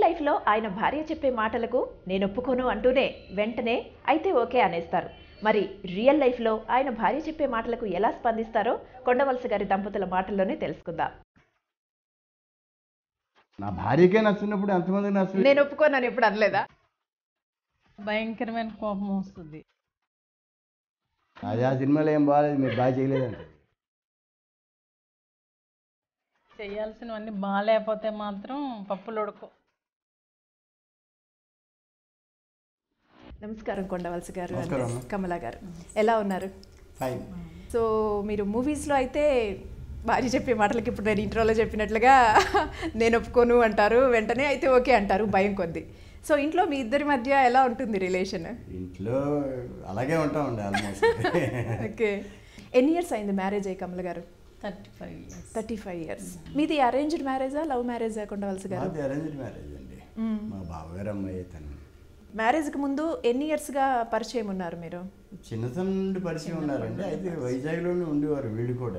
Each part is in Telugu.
లైఫ్లో ఆయన భార్య చెప్పే మాటలకు నేను ఒప్పుకోను అంటూనే వెంటనే అయితే ఓకే అనేస్తారు మరి రియల్ లైఫ్లో ఆయన భార్య చెప్పే మాటలకు ఎలా స్పందిస్తారో కొండవలస గారి దంపతుల మాటల్లోనే తెలుసుకుందాం నా భార్యకే నచ్చినప్పుడు ఎంతమందికి నచ్చలేదు నేను ఒప్పుకోనని ఎప్పుడు అనలేదా భయంకరమైన కోపం వస్తుంది అది ఆ సినిమాలో ఏం బాగాలేదు మీరు బాగా చేయలేదంటే చేయాల్సినవన్నీ బాగాలేకపోతే మాత్రం పప్పులు ఉడకవు నమస్కారం కొండవలస గారు నమస్కారం and అమ్మ. కమలా గారు ఎలా ఉన్నారు ఫైన్ సో మీరు మూవీస్లో అయితే భార్య చెప్పే మాటలకి ఇప్పుడు నేను ఇంట్రోలో చెప్పినట్లుగా నేను ఒప్పుకోను అంటారు వెంటనే అయితే ఓకే అంటారు భయం కొద్ది సో ఇంట్లో మీ ఇద్దరి మధ్య ఎలా ఉంటుంది రిలేషన్ ఇంట్లో అలాగే ఉంటామండి ఆల్మోస్ట్ ఓకే ఎన్ని ఇయర్స్ అయింది మ్యారేజ్ అయ్యి కమల గారు thirty five years thirty five years arranged అరేంజ్డ్ మ్యారేజా లవ్ మ్యారేజా కొండవలస గారు మాది అరేంజ్డ్ మ్యారేజ్ అండి మా బావగారు అమ్మాయి తను మ్యారేజ్కి ముందు ఎన్ని ఇయర్స్గా పరిచయం ఉన్నారు మీరు చిన్నతనం నుండి పరిచయం ఉన్నారండి అయితే వైజాగ్లోనే ఉండేవారు వీళ్ళు కూడా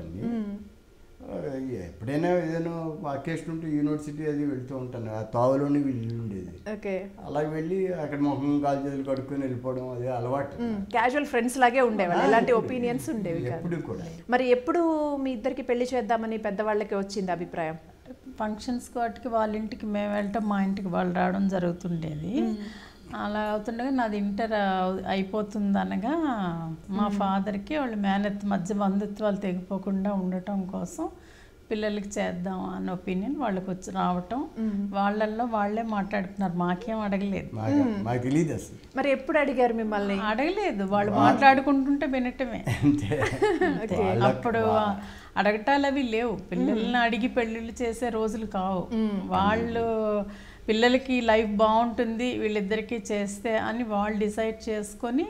ఎప్పుడైనా ఏదైనా అకేషన్ ఉంటే యూనివర్సిటీ అది వెళ్తూ ఉంటాను ఆ తావులోనే వీళ్ళు ఉండేది ఓకే అలా వెళ్ళి అక్కడ ముఖం కాలు చేతులు కడుక్కొని వెళ్ళిపోవడం అది అలవాటు క్యాజువల్ ఫ్రెండ్స్ లాగే ఉండేవాళ్ళు ఎలాంటి ఒపీనియన్స్ ఉండేవి కాదు ఎప్పుడు కూడా మరి ఎప్పుడు మీ ఇద్దరికి పెళ్లి చేద్దామని పెద్దవాళ్ళకి వచ్చింది అభిప్రాయం ఫంక్షన్స్కి వాటికి వాళ్ళ ఇంటికి మేము వెళ్ళటం మా ఇంటికి వాళ్ళు రావడం జరుగుతుండేది అలా అవుతుండగా నాది ఇంటర్ అయిపోతుంది అనగా మా ఫాదర్కి వాళ్ళు మేనత్ మధ్య బంధుత్వాలు తెగిపోకుండా ఉండటం కోసం పిల్లలకి చేద్దాం అన్న ఒపీనియన్ వాళ్ళకి వచ్చి రావటం వాళ్ళల్లో వాళ్ళే మాట్లాడుకున్నారు మాకేం అడగలేదు మాకు మాకు తెలియదు అసలు మరి ఎప్పుడు అడిగారు మిమ్మల్ని అడగలేదు వాళ్ళు మాట్లాడుకుంటుంటే వినటమే అంతే అంతే. అప్పుడు అడగటాలు అవి లేవు పిల్లల్ని అడిగి పెళ్ళిళ్ళు చేసే రోజులు కావు వాళ్ళు పిల్లలకి లైఫ్ బాగుంటుంది వీళ్ళిద్దరికీ చేస్తే అని వాళ్ళు డిసైడ్ చేసుకొని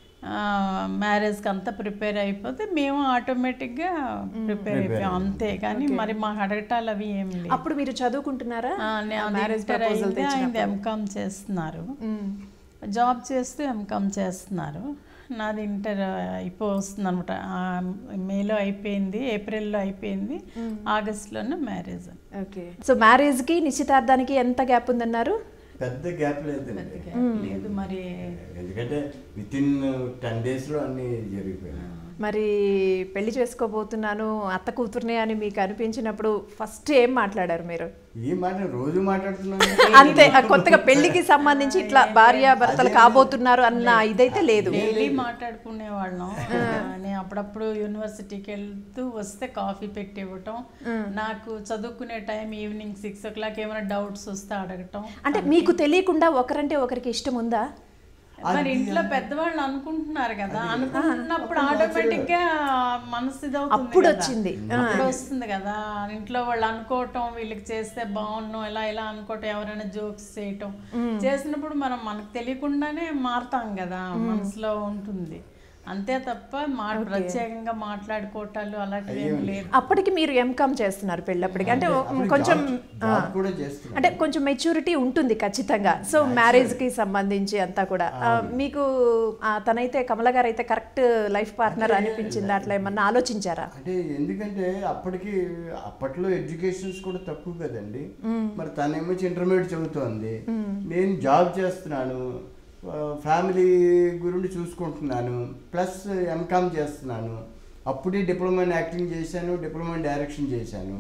మ్యారేజ్కి అంతా ప్రిపేర్ అయిపోతే మేము ఆటోమేటిక్గా ప్రిపేర్ అయిపోయాం అంతే కానీ మరి మాకు అడగటాలు అవి ఏం లేవు అప్పుడు మీరు చదువుకుంటున్నారా మ్యారేజ్ అయింది ఆయన ఎంకామ్ చేస్తున్నారు జాబ్ చేస్తూ ఎంకామ్ చేస్తున్నారు నాది ఇంటర్ అయిపో వస్తుంది అనమాట మేలో అయిపోయింది ఏప్రిల్లో అయిపోయింది ఆగస్ట్లోనే మ్యారేజ్ ఓకే సో మ్యారేజ్కి నిశ్చితార్థానికి ఎంత గ్యాప్ ఉందన్నారు పెద్ద గ్యాప్ లేదండి లేదు మరి ఎందుకంటే విత్ ఇన్ టెన్ డేస్లో అన్నీ జరిగిపోయినాయి మరి పెళ్లి చేసుకోబోతున్నాను అత్త కూతుర్నే అని మీకు అనిపించినప్పుడు ఫస్ట్ ఏం మాట్లాడారు మీరు ఈ మాట రోజు మాట్లాడుతున్నాను అంతే ఆ కొత్తగా పెళ్లికి సంబంధించి ఇట్లా భార్య భర్తలు కాబోతున్నారు అన్న ఇదైతే లేదు డైలీ మాట్లాడుకునే వాళ్ళం నేను అప్పుడప్పుడు యూనివర్సిటీకి వెళ్తూ వస్తే కాఫీ పెట్టి ఇవ్వటం నాకు చదువుకునే time evening six o'clock ఏమైనా డౌట్స్ వస్తే అడగటం అంటే మీకు తెలియకుండా ఒకరంటే ఒకరికి ఇష్టం ఉందా మరి ఇంట్లో పెద్దవాళ్ళు అనుకుంటున్నారు కదా అనుకుంటున్నప్పుడు ఆటోమేటిక్ గా మనసు ఇదవుతుంది అప్పుడు కదా. వచ్చింది. అప్పుడు వస్తుంది కదా ఇంట్లో వాళ్ళు అనుకోవటం వీళ్ళకి చేస్తే బాగున్నాం ఇలా ఇలా అనుకోవటం ఎవరైనా జోక్స్ చేయటం చేసినప్పుడు మనం మనకు తెలియకుండానే మారుతాం కదా మనసులో ఉంటుంది అంతే తప్ప మా ప్రత్యేకంగా మాట్లాడుకోవటాలు అలాంటివి ఏం లేదు అప్పటికి మీరు ఎంకామ్ చేస్తున్నారు పెళ్ళప్పటికి అంటే కొంచెం జాబ్ కూడా చేస్తున్నాను అంటే కొంచెం మెచ్యూరిటీ ఉంటుంది ఖచ్చితంగా సో మ్యారేజ్కి సంబంధించి అంతా కూడా ఆ, మీకు ఆ, తనైతే కమల గారు అయితే కరెక్ట్ లైఫ్ పార్ట్నర్ అనిపించింది అట్లా ఏమన్నా ఆలోచించారా అంటే ఎందుకంటే అప్పటికి అప్పట్లో ఎడ్యుకేషన్స్ కూడా తక్కువ కదండి మరి తనేమో ఇంటర్మీడియట్ చదువుతోంది నేను జాబ్ చేస్తున్నాను ఫ్యామిలీ గురించి చూసుకుంటున్నాను ప్లస్ ఎంకామ్ చేస్తున్నాను అప్పుడే డిప్లొమా ఇన్ యాక్టింగ్ చేశాను డిప్లొమా ఇన్ డైరెక్షన్ చేశాను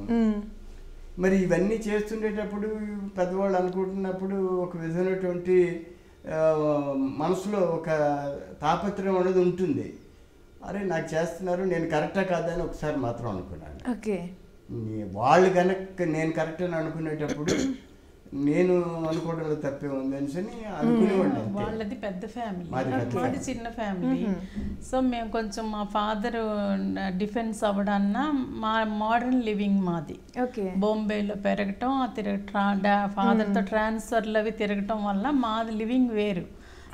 మరి ఇవన్నీ చేస్తుండేటప్పుడు పెద్దవాళ్ళు అనుకుంటున్నప్పుడు ఒక విధమైనటువంటి ఆ, మనసులో ఒక తాపత్రయం అనేది ఉంటుంది అరే నాకు చేస్తున్నారు నేను కరెక్టా కాదా అని ఒకసారి మాత్రం అనుకున్నాను ఓకే నీ- వాళ్ళు కనుక నేను కరెక్ట్ అని అనుకునేటప్పుడు నేను అనుకోవడంలో తప్పే ఉంది అని అనుకునేవాడిని అంతే వాళ్ళది పెద్ద ఫ్యామిలీ మాది పెద్ద మాది చిన్న ఫ్యామిలీ సో మేము కొంచెం మా ఫాదర్ డిఫెన్స్ అవ్వడాన్న మా మోడర్న్ లివింగ్ మాది ఓకే బాంబేలో పెరగటం ఆ తిరగ ట్రా డా- ఫాదర్తో ట్రాన్స్ఫర్లు అవి తిరగటం వల్ల మాది లివింగ్ వేరు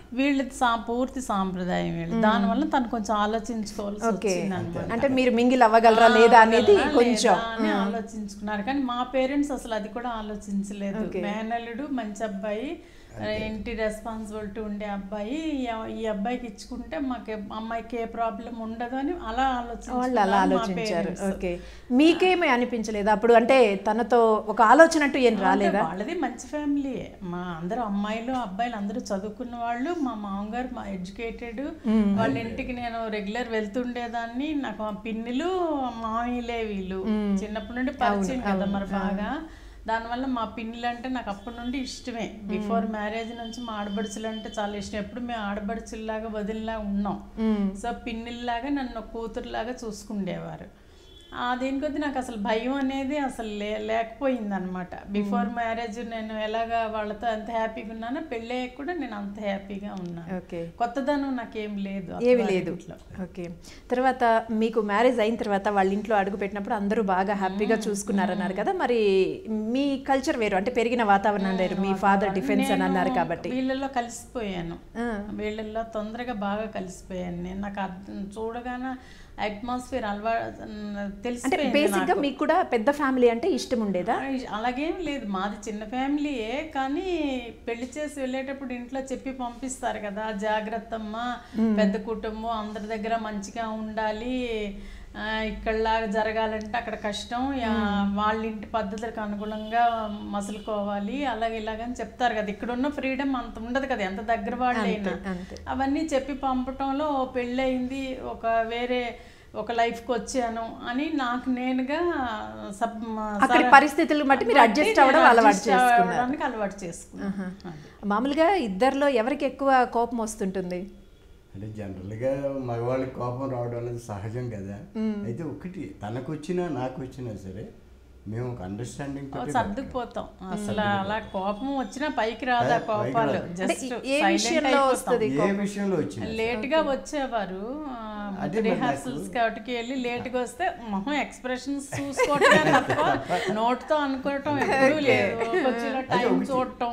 వీళ్ళది సా పూర్తి సాంప్రదాయం వీళ్ళు దానివల్ల తను కొంచెం ఆలోచించుకోవాల్సి ఓకే వచ్చింది అనమాట అంటే మీరు మింగిల్ అవ్వగలరా లేదా అనేది కొంచెం అని ఆలోచించుకున్నారు కానీ మా పేరెంట్స్ అసలు అది కూడా ఆలోచించలేదు మేనల్లుడు మంచి అబ్బాయి ఇంటి రెస్పాన్సిబిలిటీ ఉండే అబ్బాయి ఈ- ఈ అబ్బాయికి ఇచ్చుకుంటే మాకు అమ్మాయికి ఏ ప్రాబ్లం ఉండదు అని అలా వాళ్ళు అలా ఆలోచించారు మా ఆలోచించారు parents. ఓకే మీకేమీ అనిపించలేదు అప్పుడు అంటే తనతో ఒక ఆలోచన అంటూ ఏం రాలేదా వాళ్ళది మంచి ఫ్యామిలీ మా అందరూ అమ్మాయిలు అబ్బాయిలు అందరూ చదువుకున్న వాళ్ళు మా మామగారు మా ఎడ్యుకేటెడ్ వాళ్ళ ఇంటికి నేను రెగ్యులర్ వెళ్తుండేదాన్ని నాకు మా పిన్నిలు మామయ్యలే వీళ్ళు చిన్నప్పటి నుండి పరిచయం కదా మరి బాగా దానివల్ల మా పిన్నులు అంటే నాకు అప్పటి నుండి ఇష్టమే బిఫోర్ మ్యారేజ్ నుంచి మా ఆడబడుచులు అంటే చాలా ఇష్టం ఎప్పుడు మేము ఆడబడుచుల్లాగా వదిలిలా ఉన్నాం సో పిన్నిల్లాగా నన్ను కూతురులాగా చూసుకుండేవారు ఆ దీని కొద్ది నాకు అసలు భయం అనేది అసలు లే లేకపోయింది అనమాట బిఫోర్ మ్యారేజ్ నేను ఎలాగా వాళ్ళతో ఎంత హ్యాపీగా ఉన్నానో పెళ్ళయ్యాక కూడా నేను అంత హ్యాపీగా ఉన్నాను ఓకే కొత్తదనం నాకేం లేదు ఏవి లేదు అత్తవారింట్లో. ఓకే తర్వాత మీకు మ్యారేజ్ అయిన తర్వాత వాళ్ళ ఇంట్లో అడుగు పెట్టినప్పుడు అందరూ బాగా హ్యాపీగా చూసుకున్నారన్నారు కదా మరి మీ కల్చర్ వేరు అంటే పెరిగిన వాతావరణం వేరు మీ ఫాదర్ డిఫెన్స్ అని అన్నారు కాబట్టి వీళ్ళల్లో కలిసిపోయాను ఆ. వీళ్ళల్లో తొందరగా బాగా కలిసిపోయాను నేను నాకు అర్థం చూడగానే అట్మాస్ఫియర్ అలవా అంటే తెలిసిపోయింది బేసిక్ గా మీకు కూడా పెద్ద ఫ్యామిలీ అంటే ఇష్టం ఉండేదా అలాగేం లేదు మాది చిన్న ఫ్యామిలీయే కానీ పెళ్లి చేసి వెళ్ళేటప్పుడు ఇంట్లో చెప్పి పంపిస్తారు కదా జాగ్రత్త అమ్మా పెద్ద కుటుంబం అందరి దగ్గర మంచిగా ఉండాలి ఆ, ఇక్కడలాగా జరగాలంటే అక్కడ కష్టం యా, వాళ్ళ ఇంటి పద్ధతులకు అనుగుణంగా మసులుకోవాలి అలాగే ఇలాగని చెప్తారు కదా ఇక్కడ ఉన్న ఫ్రీడమ్ అంత ఉండదు కదా ఎంత దగ్గర వాళ్ళైనా అంతే. అవన్నీ చెప్పి పంపటంలో ఓ పెళ్ళయింది ఒక వేరే ఒక లైఫ్కి వచ్చాను అని నాకు నేనుగా సబ్ అక్కడి పరిస్థితులు బట్టి మీరు అడ్జస్ట్ అవ్వడం అలవాటు చేసుకున్నారు చేసుకోవడానికి అలవాటు చేసుకున్నాను మామూలుగా ఇద్దరిలో ఎవరికి ఎక్కువ కోపం వస్తుంటుంది అంటే జనరల్గా మగవాళ్ళకి కోపం రావడం అనేది సహజం కదా అయితే ఒకటి తనకు వచ్చినా నాకు వచ్చినా సరే మేము ఒక అండర్స్టాండింగ్ ఓ సర్దుకుపోతాం అసలు అలా కోపం వచ్చినా పైకి రాదా పైకి కోపాలు రాదు. జస్ట్ ఏ విషయంలో వస్తుంది ఏ విషయంలో వచ్చింది లేట్ గా వచ్చేవారు అదే మరి రిహార్సల్స్ కాబట్టి వెళ్ళి లేట్ గా వస్తే మొహం ఎక్స్ప్రెషన్స్ చూసుకోవటమే తప్ప నోట్ తో అనుకోవటం ఎప్పుడూ లేదు కొంచెం టైం చూడటం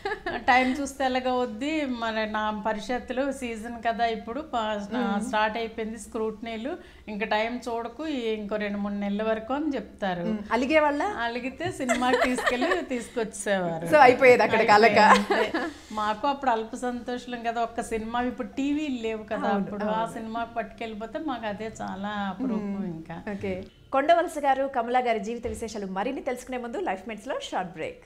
టైం చూస్తే ఎలాగ వద్ది మన నా పరిషత్తులు సీజన్ కదా ఇప్పుడు స్టార్ట్ అయిపోయింది స్క్రూట్నీలు ఇంకా టైం చూడకు ఈ ఇంకో రెండు మూడు నెలల వరకు అని చెప్తారు అలిగే వాళ్ళ అలిగితే సినిమాకి తీసుకెళ్ళి తీసుకొచ్చేవారు సో అయిపోయేది అక్కడికి అలక అంతే. మాకు అప్పుడు అల్ప సంతోషం కదా ఒక్క సినిమా ఇప్పుడు టీవీలు లేవు కదా అప్పుడు ఆ సినిమాకి పట్టుకెళ్ళిపోతే మాకు అదే చాలా అపురూపం ఇంకా ఓకే కొండవలస గారు కమలా గారి జీవిత విశేషాలు మరిన్ని తెలుసుకునే ముందు లైఫ్ మెట్స్ లో షార్ట్ బ్రేక్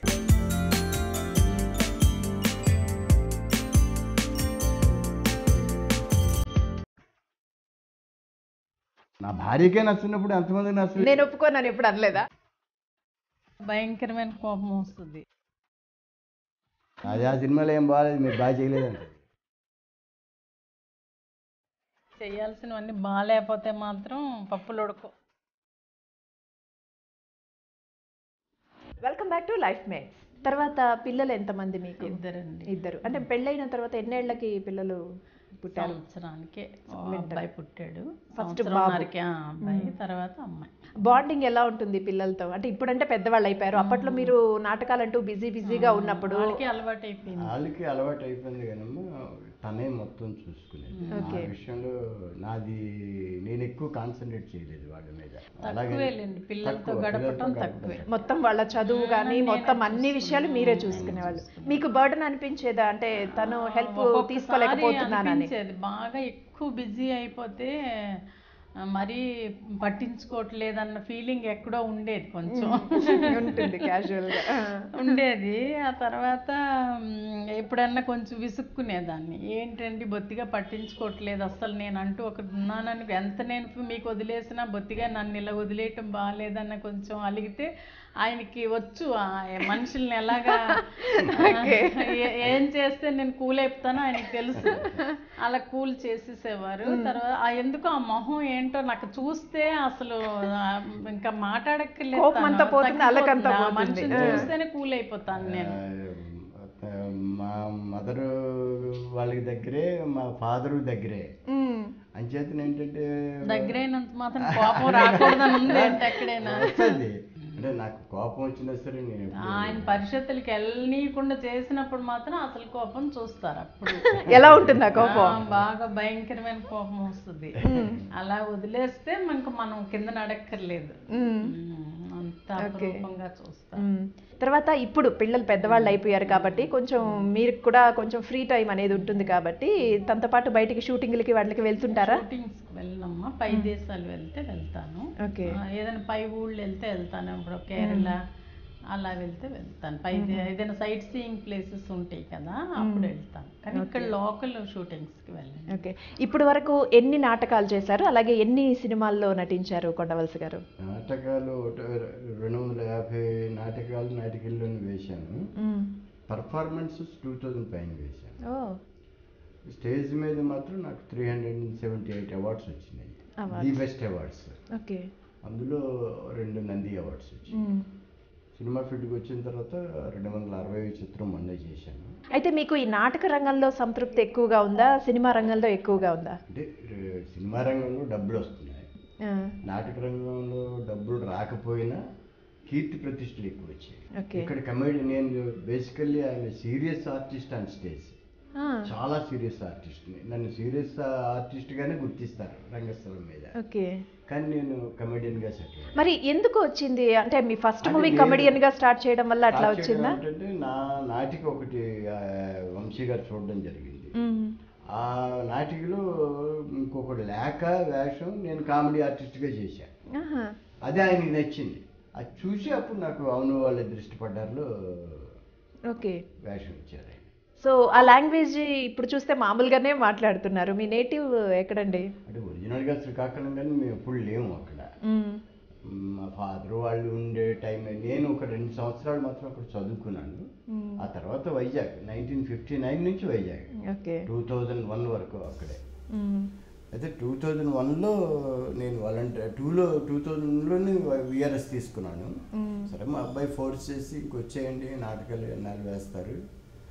నా భార్యకే నచ్చినప్పుడు ఎంతమంది నచ్చలేదు నేను ఒప్పుకోనని ఎప్పుడు అనలేదా భయంకరమైన కోపం వస్తుంది అది ఆ సినిమాలో ఏం బాగాలేదు మీరు బాగా చేయలేదంటే చేయాల్సినవన్నీ బాగాలేకపోతే మాత్రం పప్పులు ఉడకవు welcome back to life mates తర్వాత పిల్లలు ఎంతమంది మీకు ఇద్దరండి ఇద్దరు అంటే పెళ్ళైన తర్వాత ఎన్నేళ్లకి పిల్లలు పుట్టారు సంవత్సరానికి ఓ అబ్బాయి పుట్టాడు First సంవత్సరంన్నరకి ఆ అబ్బాయి తర్వాత అమ్మాయి బాండింగ్ ఎలా ఉంటుంది పిల్లలతో అంటే ఇప్పుడంటే పెద్దవాళ్ళు అయిపోయారు అప్పట్లో మీరు నాటకాలంటూ బిజీ బిజీగా ఉన్నప్పుడు వాళ్ళకి అలవాటు అయిపోయింది వాళ్ళకి అలవాటు అయిపోయింది కానమ్మా తనే మొత్తం చూసుకునేది ఆ విషయంలో నాది నేను ఎక్కువ కాన్సన్ట్రేట్ చేయలేదు వాళ్ళ మీద తక్కువేలేండి పిల్లలతో గడపటం తక్కువే మొత్తం వాళ్ళ చదువు కానీ మొత్తం అన్ని విషయాలు మీరే చూసుకునేవాళ్ళు మీకు బర్డన్ అనిపించేదా అంటే తను హెల్ప్ తీసుకోలేకపోతున్నానని అనిపించేది బాగా ఎక్కువ బిజీ అయిపోతే ఆ, మరీ పట్టించుకోవట్లేదన్న ఫీలింగ్ ఎక్కడో ఉండేది కొంచెం ఉంటుంది క్యాజువల్ గా ఉండేది ఆ తర్వాత మ్, ఎప్పుడన్నా కొంచెం విసుక్కునేదాన్ని ఏంటండి బొత్తిగా పట్టించుకోవట్లేదు అసలు నేను అంటూ ఒకటి ఉన్నానని ఎంత నేను మీకు వదిలేసినా బొత్తిగా నన్ను ఇలా వదిలేయటం బాగాలేదన్న కొంచెం అలిగితే ఆయనకి వచ్చు ఆ మనుషుల్ని ఎలాగా ఏ- ఏం చేస్తే నేను కూల్ అయిపోతానో ఆయనకి తెలుసు అలా కూల్ చేసేసేవారు తర్వాత ఆ ఎందుకు ఆ మొహం ఏంటో నాకు చూస్తే అసలు ఆ, ఇంకా మాట్లాడక్కర్లేదు కోపం అంతా తను. పోతుంది, అలకంతా తగ్గిపోతుంది. ఆ పోతుంది. మనిషిని చూస్తేనే కూల్ అయిపోతాను నేను ఆ, మా మదరు వాళ్ళకి దగ్గరే మా ఫాదరు దగ్గరే మ్మ్. అంచేతన ఏంటంటే దగ్గరైనంత మాత్రం కోపం రాకూడదని ఉంది అంటే ఎక్కడైనా వస్తుంది అంటే అంటే నాకు కోపం వచ్చినా సరే నేను ఎప్పుడు- ఆయన పరిషత్తులకి వెళ్ళనీయకుండా చేసినప్పుడు మాత్రం అసలు కోపం చూస్తారు అప్పుడు ఎలా ఉంటుంది ఆ కోపం ఆ, బాగా భయంకరమైన కోపం వస్తుంది అలా వదిలేస్తే మనకు మనం కింద నడక్కర్లేదు మ్మ్. మ్మ్. అంత అపరూపంగా చూస్తారు మ్మ్. తర్వాత ఇప్పుడు పిల్లలు పెద్దవాళ్ళు అయిపోయారు కాబట్టి కొంచెం మీరు కూడా కొంచెం ఫ్రీ టైం అనేది ఉంటుంది కాబట్టి తనతో పాటు బయటికి షూటింగ్లకి వాటికి వెళ్తుంటారా షూటింగ్స్ వెళ్ళనమ్మా పై దేశాలు వెళ్తే వెళ్తాను ఓకే ఆ, ఏదైనా పై ఊళ్ళు వెళ్తే వెళ్తాను ఇప్పుడు కేరళ అలా వెళ్తే వెళ్తాను పై దే- ఏదైనా సైట్ సీయింగ్ ప్లేసెస్ ఉంటాయి కదా అప్పుడు వెళ్తాను కానీ ఇక్కడ లోకల్ షూటింగ్స్కి వెళ్ళాను ఓకే ఇప్పుడు వరకు ఎన్ని నాటకాలు చేశారు అలాగే ఎన్ని సినిమాల్లో నటించారు కొండవలసి గారు నాటకాలు ఒకటి- రెండు వందల యాభై నాటకాలు నాటికల్లోనే వేశాను మ్మ్. పర్ఫార్మెన్సెస్ టూ థౌజండ్ పైన వేశాను ఓ స్టేజ్ మీద మాత్రం నాకు three hundred and seventy eight awards వచ్చినాయి ది బెస్ట్ అవార్డ్స్ ఓకే అందులో రెండు నంది అవార్డ్స్ వచ్చాయి మ్మ్. సినిమా ఫీల్డ్కి వచ్చిన తర్వాత రెండు వందల అరవై చిత్రం మొన్నే చేశాను అయితే మీకు ఈ నాటక రంగంలో సంతృప్తి ఎక్కువగా ఉందా సినిమా రంగంలో ఎక్కువగా ఉందా అంటే ఏ, సినిమా రంగంలో డబ్బులు వస్తున్నాయి ఆ, నాటక రంగంలో డబ్బులు రాకపోయినా కీర్తి ప్రతిష్టలు ఎక్కువ వచ్చాయి ఓకే ఇక్కడ కమెడీ నేను బేసికల్లీ ఆయన సీరియస్ ఆర్టిస్ట్ ఆన్ స్టేజ్ ఆ, చాలా సీరియస్ ఆర్టిస్ట్ని నన్ను సీరియస్ ఆర్టిస్ట్గానే గుర్తిస్తారు రంగస్థలం మీద ఓకే కానీ నేను కమెడియన్గా సెటిల్ మరి ఎందుకు వచ్చింది అంటే మీ ఫస్ట్ అంటే మూవీ నేను- కమెడియన్ గా స్టార్ట్ చేయడం వల్ల అట్లా వచ్చిందా ఏంటంటే నా నాటిక ఒకటి ఆ, వంశీ గారు చూడడం జరిగింది మ్మ్. ఆ నాటికలో ఇంకొకటి లేక వేషం నేను కామెడీ ఆర్టిస్ట్గా చేశాను ఆహా. అదే ఆయనకి నచ్చింది అది చూసి అప్పుడు నాకు అవును వాళ్ళ దృష్టి పడ్డారులో ఓకే వేషం ఇచ్చారు ఆయన సో ఆ లాంగ్వేజ్ ఇప్పుడు చూస్తే మామూలుగానే మాట్లాడుతున్నారు మీ నేటివ్ ఎక్కడండి అంటే ఒరిజినల్గా శ్రీకాకుళం కానీ మేము ఎప్పుడు లేము అక్కడ మ్మ్. మా ఫాదర్ వాళ్ళు ఉండే టైం నేను ఒక రెండు సంవత్సరాలు మాత్రం అక్కడ చదువుకున్నాను మ్మ్. ఆ తర్వాత వైజాగ్ నైన్టీన్ ఫిఫ్టీ నైన్ నుంచి Vizag okay two thousand one వరకు అక్కడే మ్మ్. అయితే టూ థౌజండ్ వన్లో నేను వాలంటీర్ టూలో టూ థౌజండ్లోనే విఆర్ఎస్ తీసుకున్నాను మ్మ్. సరే మా అబ్బాయి ఫోర్స్ చేసి ఇంకొచ్చేయండి నాటకాలు ఎన్నాళ్ళు వేస్తారు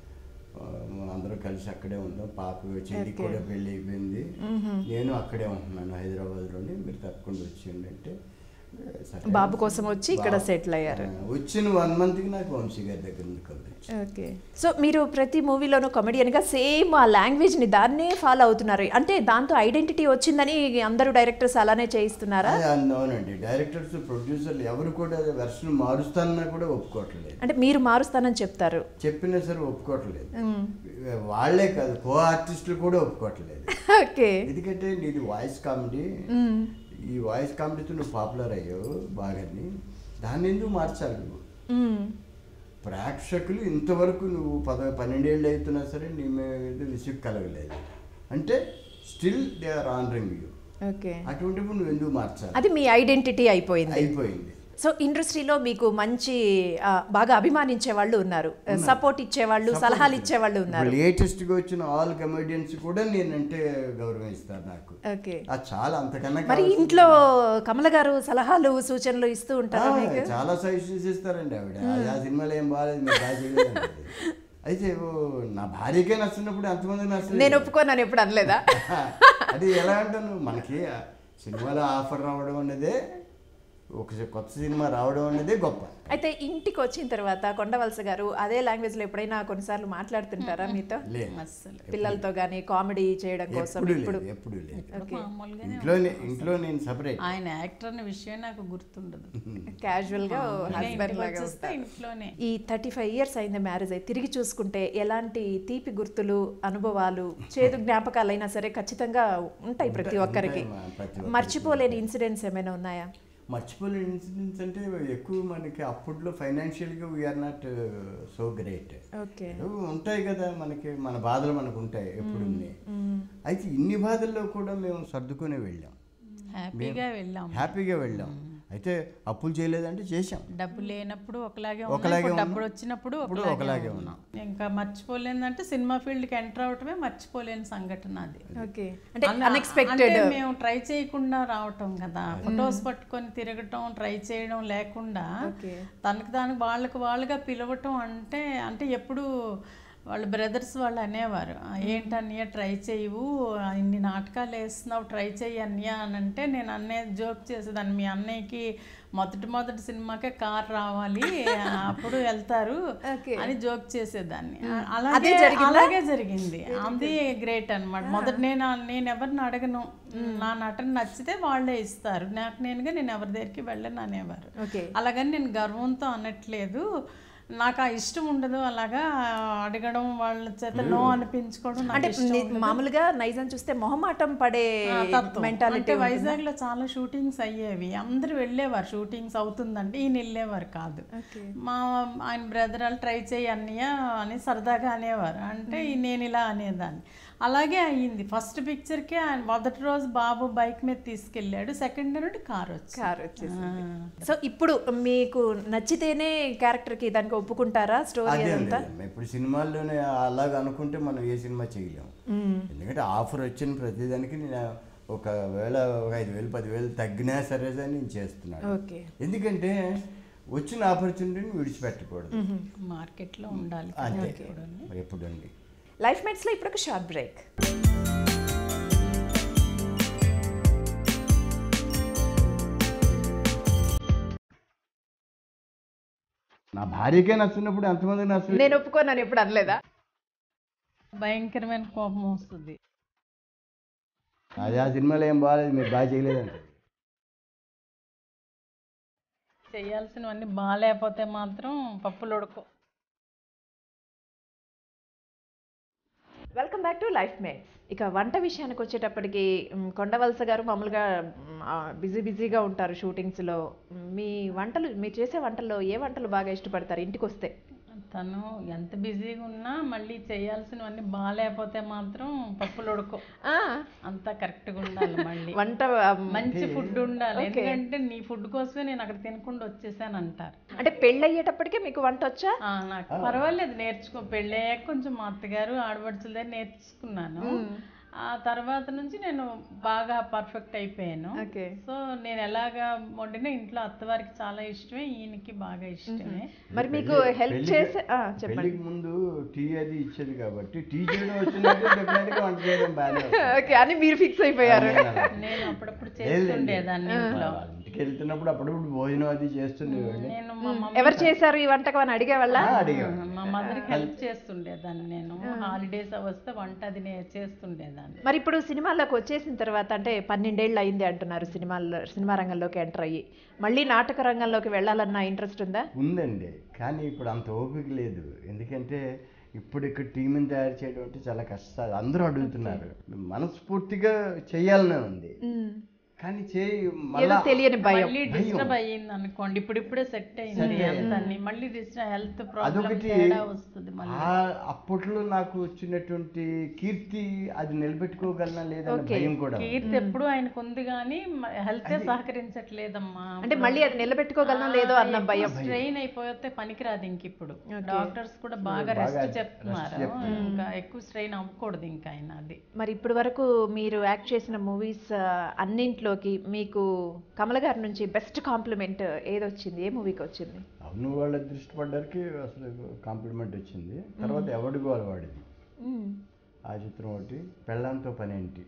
ఆ, అందరం కలిసి అక్కడే ఉందాం పాప చెల్లి Okay. కూడా పెళ్ళి అయిపోయింది మ్మ్. నేను అక్కడే ఉంటున్నాను హైదరాబాద్లోనే మీరు తప్పకుండా వచ్చేయండి అంటే సరే. బాబు కోసం వచ్చి ఇక్కడ బాబు- settle అయ్యారు. ఆ, వచ్చిన వన్ మంత్కి నాకు వంశీ గారి దగ్గర నుంచి కబురు వచ్చింది. ఓకే సో మీరు ప్రతి మూవీలోనూ కమెడియన్గా సేమ్ ఆ లాంగ్వేజ్ని దాన్నే ఫాలో అవుతున్నారు అంటే దాంతో ఐడెంటిటీ వచ్చిందని అందరూ డైరెక్టర్స్ అలానే చేయిస్తున్నారా అదే అవునండి డైరెక్టర్స్ ప్రొడ్యూసర్లు ఎవరు కూడా వెర్షన్ మారుస్తానన్నా కూడా ఒప్పుకోవట్లేదు అంటే మీరు మారుస్తానని చెప్తారు చెప్పినా సరే ఒప్పుకోవట్లేదు మ్మ్. వాళ్ళే కాదు కో ఆర్టిస్టులు కూడా ఒప్పుకోవట్లేదు ఓకే ఎందుకంటే నీది వాయిస్ కామెడీ మ్మ్. ఈ వాయిస్ కామెడీతో నువ్వు పాపులర్ అయ్యావు బాగాని దాన్ని ఎందుకు మార్చాలి నువ్వు మ్మ్. ప్రేక్షకులు ఇంతవరకు నువ్వు పద పన్నెండేళ్ళు అవుతున్నా సరే నీ మీద విసుగు కలగలేదు అంటే still they are honouring you okay అటువంటిప్పుడు నువ్వు ఎందుకు మార్చాలి అది మీ ఐడెంటిటీ అయిపోయింది అయిపోయింది సో ఇండస్ట్రీలో మీకు మంచి ఆ, బాగా అభిమానించే వాళ్ళు ఉన్నారు సపోర్ట్ ఇచ్చేవాళ్ళు సలహాలు ఇచ్చేవాళ్ళు ఉన్నారు లేటెస్ట్గా వచ్చిన ఆల్ కమెడియన్స్ కూడా నేనంటే గౌరవిస్తారు నాకు ఓకే అది చాలా అంతకన్నా మరి కావాల్సింది- ఇంట్లో కమల గారు సలహాలు సూచనలు ఇస్తూ ఆ, ఉంటారా మీకు చాలా సజెషన్స్ ఇస్తారండి ఆవిడ ఆ- ఆ సినిమాలో ఏం బాగాలేదు మీరు బాగా చేయలేదు అంటది. అయితే ఓ, నా భార్యకే నచ్చినప్పుడు ఎంతమంది నచ్చలేదు నేను ఒప్పుకోనని ఎప్పుడు అనలేదా అది ఎలా అంటాను మనకి ఆ సినిమాలో ఆఫర్ రావడం అనేది ఒక కొత్త సినిమా రావడం అనేది గొప్ప అయితే ఇంటికి వచ్చిన తర్వాత కొండవలస గారు అదే లాంగ్వేజ్ లో ఎప్పుడైనా కొన్నిసార్లు మాట్లాడుతుంటారా మీతో లేదు అస్సలు పిల్లలతో గానీ కామెడీ చేయడం కోసం ఎప్పుడు ఇప్పుడు లేదు ఎప్పుడు లేదు ఓకే మామూలుగానే ఇంట్లో నే- ఇంట్లో నేను సపరేట్ ఆయన యాక్టర్ అనే విషయం నాకు గుర్తుండదు క్యాజువల్ గా మామూలుగా హస్బెండ్ ఇంటికి లాగా వచ్చేస్తే ఉంటారు. ఇంట్లోనే ఈ థర్టీ ఫైవ్ ఇయర్స్ అయింది మ్యారేజ్ అయి తిరిగి చూసుకుంటే ఎలాంటి తీపి గుర్తులు అనుభవాలు చేదు జ్ఞాపకాలు అయినా సరే ఖచ్చితంగా ఉంటాయి ప్రతి ఉంటాయి, ఒక్కరికి ఉంటాయి మా ప్రతి ఒక్కరికి. మర్చిపోలేని ఇన్సిడెంట్స్ ఏమైనా ఉన్నాయా మర్చిపోలేని ఇన్సిడెంట్స్ అంటే ఎక్కువ మనకి అప్పట్లో ఫైనాన్షియల్గా we are not so great okay ఉంటాయి కదా మనకి మన బాధలు మనకు ఉంటాయి ఎప్పుడు అయితే ఇన్ని బాధల్లో కూడా మేము సర్దుకుని వెళ్ళాం హ్యాపీగా వెళ్ళాం హ్యాపీగా వెళ్ళాం అయితే అప్పులు చేయలేదంటే చేశాం డబ్బు లేనప్పుడు ఒకలాగే ఒకలాగే ఉన్నాం ఇప్పుడు ఉన్నాం. డబ్బులు వచ్చినప్పుడు ఇప్పుడు ఒకలాగే ఒకలాగే ఉన్నాం ఇంకా మర్చిపోలేదంటే సినిమా ఫీల్డ్కి ఎంటర్ అవటమే మర్చిపోలేని సంఘటన అది ఓకే అంటే అలా- అన్ఎక్స్పెక్టెడ్ అంటే మేము ట్రై చేయకుండా రావటం కదా ఫొటోస్ పట్టుకొని తిరగటం ట్రై చేయడం లేకుండా ఓకే తనకి తాను వాళ్ళకి వాళ్ళుగా పిలవటం అంటే అంటే ఎప్పుడు వాళ్ళ బ్రదర్స్ వాళ్ళు అనేవారు "ఆ, ఏంటన్నయ్య ట్రై చేయవు ఇన్ని నాటకాలు వేస్తున్నావు ట్రై చెయ్యి అన్నయ్య అని అంటే నేను అన్నయ్య జోక్ చేసేదాన్ని మీ అన్నయ్యకి మొదటి మొదటి సినిమాకే కార్ రావాలి అప్పుడు వెళ్తారు Okay. అని జోక్ చేసేదాన్ని అదే అలాగే జరిగిందా? అలాగే జరిగింది అది గ్రేట్ అన్నమాట మొదట నేను నేను ఎవరిని అడగను నా నటన నచ్చితే వాళ్ళే ఇస్తారు నాకు నేనుగా నేను ఎవరి దగ్గరికి వెళ్ళను అనేవారు ఓకే అలాగని నేను గర్వంతో అనట్లేదు నాకు ఆ ఇష్టం ఉండదు అలాగా అడగడం వాళ్ళ చేత నో అనిపించుకోవడం నాకు అంటే ఇష్టం ని- మామూలుగా నైజం చూస్తే మొహమాటం పడే ఆ, తత్వం. మెంటాలిటీ అంటే వైజాగ్ లో చాలా షూటింగ్స్ అయ్యేవి అందరూ వెళ్ళేవారు షూటింగ్స్ అవుతుందంటే ఈయన వెళ్ళేవారు కాదు ఓకే మా ఆయన బ్రదర్ వాళ్ళు ట్రై చేయి అన్నయ్య అని సరదాగా అనేవారు అంటే ఈ నేను ఇలా అనేదాన్ని అలాగే అయ్యింది ఫస్ట్ పిక్చర్కే ఆయన మొదటి రోజు బాబు బైక్ మీద తీసుకెళ్ళాడు సెకండ్ నుండి కార్ వచ్చింది కార్ వచ్చేసింది సో ఇప్పుడు మీకు నచ్చితేనే క్యారెక్టర్ కి దానికి ఒప్పుకుంటారా స్టోరీ అదే అదంతా అండి ఇప్పుడు సినిమాల్లోనే అలాగ అనుకుంటే మనం ఏ సినిమా చేయలేము ఎందుకంటే ఆఫర్ వచ్చిన ప్రతిదానికి నేను ఒకవేళ ఒక ఐదు వేలు పదివేలు తగ్గినా సరే అని నేను చేస్తున్నాను ఓకే ఎందుకంటే వచ్చిన ఆపర్చునిటీని విడిచిపెట్టకూడదు మార్కెట్లో ఉండాలి అంతే ఎప్పుడు అండి లైఫ్ మేట్స్ లో ఇప్పుడు ఒక షార్ట్ బ్రేక్ నా భార్యకే నచ్చినప్పుడు ఎంతమందికి నచ్చలేదు నేను ఒప్పుకోనని ఎప్పుడు అనలేదా భయంకరమైన కోపం వస్తుంది అది ఆ సినిమాలో ఏం బాగాలేదు మీరు బాగా చేయలేదంటే చేయాల్సినవన్నీ బాగాలేకపోతే మాత్రం పప్పులు ఉడకో welcome back to life mates ఇక వంట విషయానికి వచ్చేటప్పటికి మ్, కొండవలస గారు మామూలుగా బిజీ బిజీగా ఉంటారు షూటింగ్స్లో మీ వంటలు మీరు చేసే వంటల్లో ఏ వంటలు బాగా ఇష్టపడతారు ఇంటికి వస్తే తను ఎంత బిజీగా ఉన్నా మళ్ళీ చేయాల్సినవన్నీ బాగాలేకపోతే మాత్రం పప్పులు ఉడకో ఆ, అంతా కరెక్ట్గా ఉండాలి మళ్ళీ వంట మ్, మంచి ఫుడ్ ఉండాలి ఎందుకంటే నీ ఫుడ్ కోసమే నేను అక్కడ తినకుండా వచ్చేసాను అంటారు అంటే పెళ్ళి అయ్యేటప్పటికే మీకు వంట వచ్చా ఆ, నాకు పర్వాలేదు నేర్చుకో పెళ్ళయ్యాక కొంచెం మా అత్తగారు ఆడపడుచుల దగ్గర నేర్చుకున్నాను ఆ తర్వాత నుంచి నేను బాగా పర్ఫెక్ట్ అయిపోయాను ఓకే సో నేను ఎలాగా వండినా ఇంట్లో అత్తవారికి చాలా ఇష్టమే ఈయనకి బాగా ఇష్టమే మరి మీకు హెల్ప్ చేసే ఆ, చెప్పండి పెళ్లికి ముందు టీ అది ఇచ్చేది కాబట్టి టీ చేయడం వచ్చినట్టు డెఫినెట్గా వంట చేయడం బాగానే వస్తుంది. ఓకే అని మీరు ఫిక్స్ అయిపోయారు నేను అప్పుడప్పుడు లేదండి. చేస్తుండేదాన్ని ఇంట్లో వాళ్ళ ఇంటికి వెళ్తున్నప్పుడు అప్పుడప్పుడు భోజనం అది చేస్తుండేవాడిని నేను మా మమ్మీ ఎవరు చేశారు ఈ వంటకం అని అడిగేవాళ్ళ ఆ, అడిగేవాడిని మా మదర్కి హెల్ప్ చేస్తుండేదాన్ని నేను హాలిడేస్ వస్తే వంట అది నేను చేస్తుండేదాన్ని మరి ఇప్పుడు సినిమాల్లోకి వచ్చేసిన తర్వాత అంటే పన్నెండేళ్ళు అయింది అంటున్నారు సినిమాల్లో సినిమా రంగంలోకి ఎంటర్ అయ్యి మళ్ళీ నాటక రంగంలోకి వెళ్ళాలన్న ఇంట్రెస్ట్ ఉందా ఉందండి కానీ ఇప్పుడు అంత ఓపిక లేదు ఎందుకంటే ఇప్పుడు ఇక్కడ టీంని తయారు చేయడం అంటే చాలా కష్టాలు అందరూ అడుగుతున్నారు మనస్ఫూర్తిగా చేయాలనే ఉంది కానీ చేయి ఏదో మళ్ళా తెలియని భయం మళ్ళీ డిస్టర్బ్ అయ్యింది అనుకోండి ఇప్పుడు ఇప్పుడే సెట్ అయింది హెల్త్ అన్ని మళ్ళీ డిస్టర్బ్ హెల్త్ ప్రాబ్లమ్ అదొకటి తేడా వస్తుంది మళ్ళీ ఆ అప్పట్లో నాకు వచ్చినటువంటి కీర్తి అది నిలబెట్టుకోగలనా లేదన్న భయం కూడా కీర్తి ఎప్పుడు ఆయనకు ఉంది కానీ హెల్త్ సహకరించట్లేదమ్మా అంటే మళ్ళీ అది నిలబెట్టుకోగలనా లేదో అన్న భయం స్ట్రెయిన్ అయిపోతే పనికిరాదు ఇంక ఇప్పుడు డాక్టర్స్ కూడా బాగా రెస్ట్ చెప్తున్నారు ఇంకా ఎక్కువ స్ట్రెయిన్ అవ్వకూడదు ఇంకా ఆయన అది మరి ఇప్పటి వరకు మీరు యాక్ట్ చేసిన మూవీస్ అన్నింట్లోకి మీకు కమల గారి నుంచి బెస్ట్ కాంప్లిమెంట్ ఏదొచ్చింది ఏ మూవీకి వచ్చింది అవును వాళ్ళ దృష్టి పడ్డానికి అసలు కాంప్లిమెంట్ వచ్చింది తర్వాత ఎవడి గోల వాడిది ఆ చిత్రం ఒకటి పెళ్ళాంతో పని ఏంటి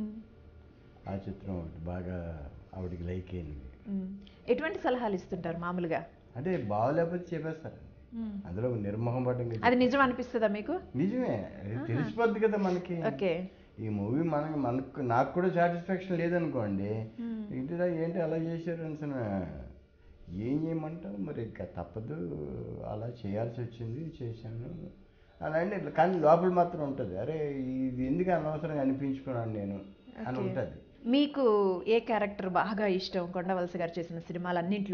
ఆ చిత్రం ఒకటి బాగా ఆవిడకి లైక్ అయింది మ్మ్. ఎటువంటి సలహాలు ఇస్తుంటారు మామూలుగా అంటే బాగోలేకపోతే చెప్పేస్తారండి అందులో నిర్మోహం పడ్డం అది నిజం అనిపిస్తుందా మీకు నిజమే అది తెలిసిపోద్ది కదా మనకి ఓకే ఈ మూవీ మనకి మనకు నాకు కూడా సాటిస్ఫాక్షన్ లేదనుకోండి ఏంటిరా ఏంటి అలా చేశారు అనిసిన ఏం చేయమంటావు మరి ఇంకా తప్పదు అలా చేయాల్సి వచ్చింది చేశాను అలా అండి కానీ లోపల మాత్రం ఉంటుంది అరే ఇది ఎందుకు అనవసరంగా అనిపించుకున్నాను నేను అని ఉంటుంది మీకు ఏ క్యారెక్టర్ బాగా ఇష్టం కొండవలస గారు చేసిన సినిమాలన్నింటిలో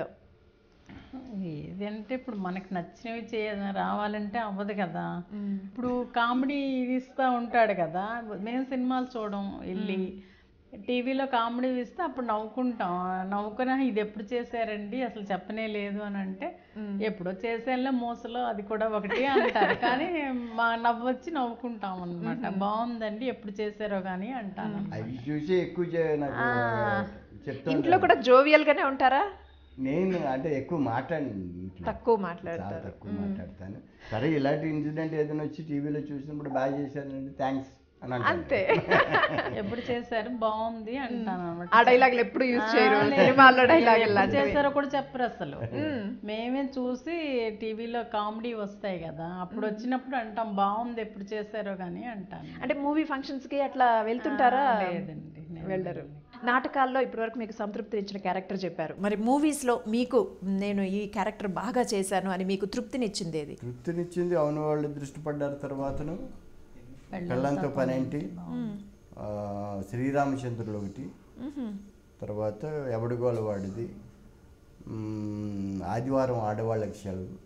ఏదంటే ఇప్పుడు మనకు నచ్చినవి చేయ రావాలంటే అవ్వదు కదా ఇప్పుడు కామెడీ ఇస్తూ ఉంటాడు కదా మేము సినిమాలు చూడం వెళ్ళి టీవీలో కామెడీ ఇస్తే అప్పుడు నవ్వుకుంటాం నవ్వుకుని "ఆ, ఇది ఎప్పుడు చేశారండి అసలు చెప్పనే లేదు అని అంటే ఎప్పుడో చేసేలా మోసలో అది కూడా ఒకటి అంటారు కానీ మా నవ్వొచ్చి నవ్వుకుంటాం అనమాట బాగుందండి ఎప్పుడు చేశారో కానీ అంటాను అవి చూసి ఎక్కువ చే- నాకు చెప్తా ఇంట్లో కూడా జోవియల్ గానే ఉంటారా నేను అంటే ఎక్కువ మాట్లాడండి ఇంట్లో. తక్కువ చాలా మాట్లాడతారు తక్కువ మాట్లాడతాను సరే ఇలాంటి ఇన్సిడెంట్ ఏదైనా వచ్చి టీవీలో చూసినప్పుడు బాగా చేశారండి థ్యాంక్స్ అని అంటాను. అంతే ఎప్పుడు చేశారు బాగుంది అంటాను అనమాట ఆ డైలాగులు ఎప్పుడు యూజ్ చేయరు సినిమాల్లో డైలాగ్ ఎప్పుడు చేశారో కూడా చెప్పరు అసలు మేమే చూసి టీవీలో కామెడీ వస్తాయి కదా అప్పుడు వచ్చినప్పుడు అంటాం బాగుంది ఎప్పుడు చేశారో కానీ అంటాను అంటే మూవీ ఫంక్షన్స్ కి అట్లా వెళ్తుంటారా లేదండి నేను వెళ్ళరు నాటకాల్లో ఇప్పటివరకు మీకు సంతృప్తి ఇచ్చిన క్యారెక్టర్ చెప్పారు మరి మూవీస్ లో మీకు నేను ఈ క్యారెక్టర్ బాగా చేశాను అని మీకు తృప్తినిచ్చింది ఏది తృప్తినిచ్చింది అవును వాళ్ళు దృష్టి పడ్డారు తర్వాతను పెళ్ళంతో పని ఏంటి ఆ, శ్రీరామచంద్రులు ఒకటి తర్వాత ఎవడిగోల వాడిది మ్, ఆదివారం ఆడవాళ్ళకి సెలవు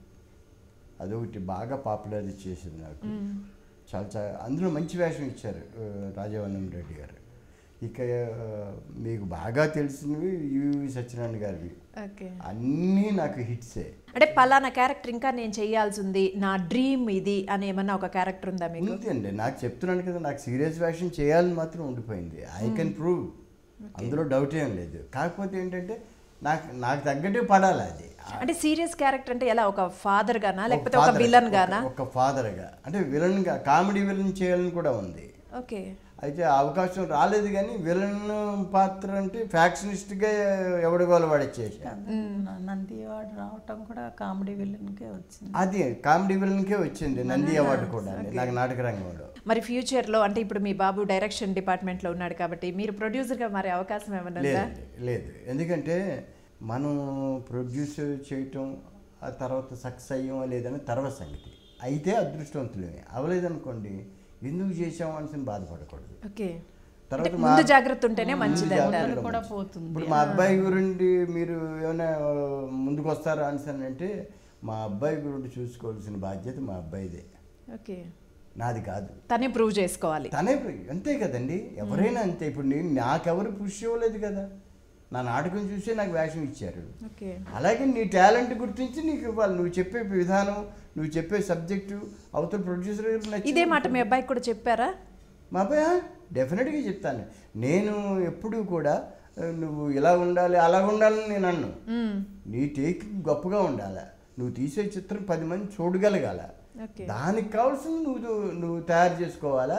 అదొకటి బాగా పాపులర్ చేసింది నాకు చాలా చాలా అందులో మంచి వేషం ఇచ్చారు ఆ, రాజవన్నం రెడ్డి గారు ఇక ఆ, మీకు బాగా తెలిసినవి యువి సత్యనారాయణ గారివి ఓకే అన్నీ నాకు హిట్సే అంటే పలానా క్యారెక్టర్ ఇంకా నేను చేయాల్సింది నా డ్రీమ్ ఇది అని ఏమన్నా ఒక క్యారెక్టర్ ఉందా మీకు ఉంది అండి నాకు చెప్తున్నాను కదా నాకు సీరియస్ వేషం చేయాలని మాత్రం ఉండిపోయింది ఐ కెన్ ప్రూవ్ అందులో డౌట్ ఏం లేదు కాకపోతే ఏంటంటే నాకు నాకు తగ్గట్టే పడాలి అది అంటే సీరియస్ క్యారెక్టర్ అంటే ఎలా ఒక ఫాదర్ గానా లేకపోతే ఒక ఒక father- విలన్ ఒక- గానా ఒక ఫాదర్గా అంటే విలన్గా కామెడీ విలన్ చేయాలని కూడా ఉంది ఓకే అయితే ఆ అవకాశం రాలేదు కానీ విలన్ పాత్ర అంటే ఫ్యాక్షనిస్ట్గా ఎవడిగోలు వాడిచ్చేసా నంది అవార్డు రావటం కూడా కామెడీ విలన్కే వచ్చింది అది కామెడీ విలన్కే వచ్చింది నంది అవార్డు కూడా నాకు నాటక రంగంలో మరి ఫ్యూచర్ లో అంటే ఇప్పుడు మీ బాబు డైరెక్షన్ డిపార్ట్మెంట్ లో ఉన్నాడు కాబట్టి మీరు ప్రొడ్యూసర్ గా మారే అవకాశం ఏమన్నా ఉందా లేదండి లేదు ఎందుకంటే మనం ప్రొడ్యూస్ చేయటం ఆ తర్వాత సక్సెస్ అయ్యామా లేదని తర్వాత సంగతి అయితే అదృష్టవంతులమే అవలేదనుకోండి ఎందుకు చేసాము అని బాధపడకూడదు ఓకే తర్వాత అంటే మా- ముందు జాగ్రత్త ఉంటేనే ముందు మంచిది జాగ్రత్త అంటారు కూడా మంచిది. పోతుంది. ఇప్పుడు మా అబ్బాయి గురించి మీరు ఏమైనా ముందుకు వస్తారా అని అంటే మా అబ్బాయి గురించి చూసుకోవాల్సిన బాధ్యత మా అబ్బాయిదే ఓకే నాది కాదు తనే ప్రూవ్ చేసుకోవాలి తనే అంతే కదండి ఎవరైనా అంతే ఇప్పుడు నేను నాకెవరు పుష్ ఇవ్వలేదు కదా నా నాటకం చూసే నాకు వేషం ఇచ్చారు ఓకే అలాగే నీ టాలెంట్ గుర్తించి నీకు ఇవ్వాలి నువ్వు చెప్పే విధానం నువ్వు చెప్పే సబ్జెక్టు అవతల ప్రొడ్యూసర్ ఇదే మాట మీ అబ్బాయికి కూడా చెప్పారా మా అబ్బాయి డెఫినెట్గా చెప్తాను నేను ఎప్పుడూ కూడా ఆ, నువ్వు ఇలా ఉండాలి అలా ఉండాలని నేను అన్ను మ్మ్. నీ టేక్ గొప్పగా ఉండాలి నువ్వు తీసే చిత్రం పది మంది చూడగలగాల ఓకే దానికి కావాల్సింది నువ్వు నువ్వు తయారు చేసుకోవాలా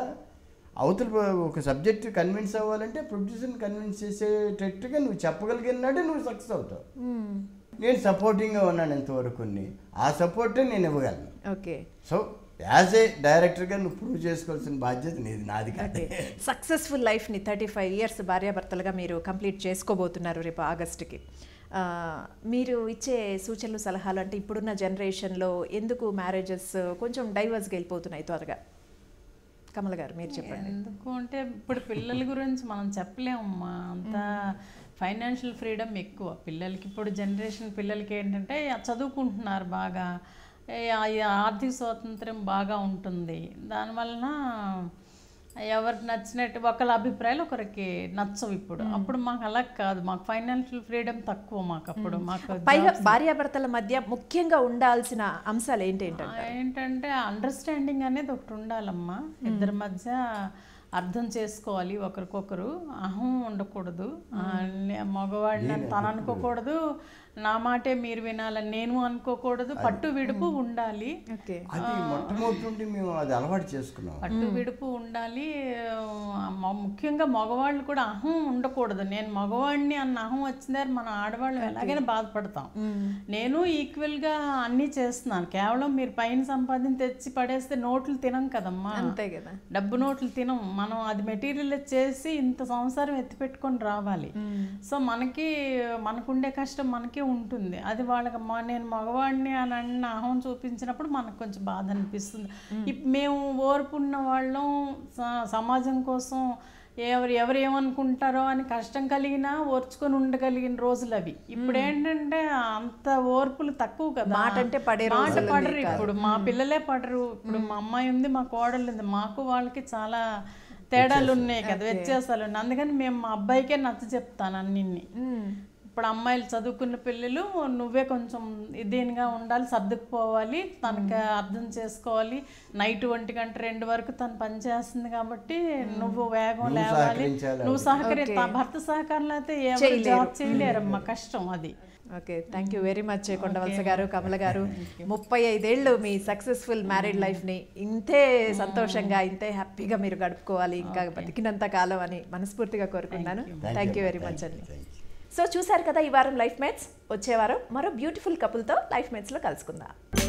అవతల ఒక సబ్జెక్ట్ కన్విన్స్ అవ్వాలంటే ప్రొడ్యూసర్ని కన్విన్స్ చేసేటట్టుగా నువ్వు చెప్పగలిగినాడే నువ్వు సక్సెస్ అవుతావు మ్మ్. నేను సపోర్టింగ్గా ఉన్నాను ఎంతవరకు ఆ సపోర్టే నేను ఇవ్వగలను ఓకే సో యాజ్ ఏ డైరెక్టర్గా నువ్వు ప్రూవ్ చేసుకోవాల్సిన బాధ్యత నీది నాది కాదు ఓకే సక్సెస్ఫుల్ లైఫ్ని థర్టీ ఫైవ్ ఇయర్స్ భార్యాభర్తలుగా మీరు కంప్లీట్ చేసుకోబోతున్నారు రేపు ఆగస్టుకి ఆ, మీరు ఇచ్చే సూచనలు సలహాలు అంటే ఇప్పుడున్న జనరేషన్లో ఎందుకు మ్యారేజెస్ కొంచెం డైవర్స్గా వెళ్ళిపోతున్నాయి త్వరగా కమల్ గారు మీరు చెప్పండి ఎందుకు అంటే ఇప్పుడు పిల్లల గురించి మనం చెప్పలేమమ్మా అంత ఫైనాన్షియల్ ఫ్రీడమ్ ఎక్కువ పిల్లలకి ఇప్పుడు జనరేషన్ పిల్లలకి ఏంటంటే చదువుకుంటున్నారు బాగా ఏ ఆ- ఈ ఆర్థిక స్వాతంత్రం బాగా ఉంటుంది దానివలన ఎవరికి నచ్చినట్టు ఒకళ్ళ అభిప్రాయాలు ఒకరికి నచ్చవు ఇప్పుడు అప్పుడు మాకు అలా కాదు మాకు ఫైనాన్షియల్ ఫ్రీడమ్ తక్కువ మాకు అప్పుడు మాకు పైగా భార్యాభర్తల మధ్య ముఖ్యంగా ఉండాల్సిన అంశాలు ఏంటేంటంటే ఏంటంటే అండర్స్టాండింగ్ అనేది ఒకటి ఉండాలమ్మా ఇద్దరి మధ్య అర్థం చేసుకోవాలి ఒకరికొకరు అహం ఉండకూడదు ఆ, నే- మగవాడిని తను అనుకోకూడదు నా మాటే మీరు వినాలని నేను అనుకోకూడదు పట్టు విడుపు ఉండాలి ఓకే అది మొట్టమొదటి మేము అది అలవాటు చేసుకున్నాం పట్టు విడుపు ఉండాలి ఆ, మ- ముఖ్యంగా మగవాళ్ళు కూడా అహం ఉండకూడదు నేను మగవాడిని అన్న అహం వచ్చిందారు మన ఆడవాళ్ళు ఎలాగైనా బాధపడతాం నేను ఈక్వల్గా అన్నీ చేస్తున్నాను కేవలం మీరు పైన సంపాదించి తెచ్చి పడేస్తే నోట్లు తినం కదమ్మా అంతే కదా డబ్బు నోట్లు తినం మనం అది మెటీరియల్ చేసి ఇంత సంవత్సరం ఎత్తిపెట్టుకొని రావాలి సో మనకి మనకుండే కష్టం మనకే ఉంటుంది అది వాళ్ళకి మా నేను మగవాడిని అని అన్న అహం చూపించినప్పుడు మనకు కొంచెం బాధ అనిపిస్తుంది ఇప్ మేము ఓర్పు ఉన్న వాళ్ళం స- సమాజం కోసం ఎవరు ఎవరు ఏమనుకుంటారో అని కష్టం కలిగినా ఓర్చుకొని ఉండగలిగిన రోజులు అవి ఇప్పుడు ఏంటంటే అంత ఓర్పులు తక్కువ కదా మాట అంటే పడే మాట రోజులు పడరు ఇప్పుడు మా పిల్లలే పడరు ఇప్పుడు మా అమ్మాయి ఉంది మా కోడలు ఉంది మాకు వాళ్ళకి చాలా తేడాలు ఉన్నాయి కదా వ్యత్యాసాలు ఉన్నాయి అందుకని మేము మా అబ్బాయికే నచ్చ చెప్తాను అన్నిన్ని ఇప్పుడు అమ్మాయిలు చదువుకున్న పిల్లలు నువ్వే కొంచెం దీనిగా ఉండాలి సర్దుకుపోవాలి తనకి అర్థం చేసుకోవాలి నైట్ ఒంటి గంట రెండు వరకు తను పని చేస్తుంది కాబట్టి నువ్వు వేగం నువ్వు లేవాలి సహకరించాలి నువ్వు సహకరి భర్త సహకారం అయితే ఎవరు జాబ్ చేయలేరమ్మా కష్టం అది okay thank you very much Kondavalasa గారు కమల గారు ముప్పై ఐదేళ్ళు మీ సక్సెస్ఫుల్ మ్యారీడ్ లైఫ్ని ఇంతే సంతోషంగా ఇంతే హ్యాపీగా మీరు గడుపుకోవాలి ఇంకా బతికినంత కాలం అని మనస్ఫూర్తిగా కోరుకున్నాను థ్యాంక్ యూ వెరీ మచ్ అండి థ్యాంక్ యూ సో చూసారు కదా ఈ వారం లైఫ్ మేట్స్ వచ్చే వారం మరో బ్యూటిఫుల్ కపుల్తో లైఫ్ మేట్స్లో కలుసుకుందాం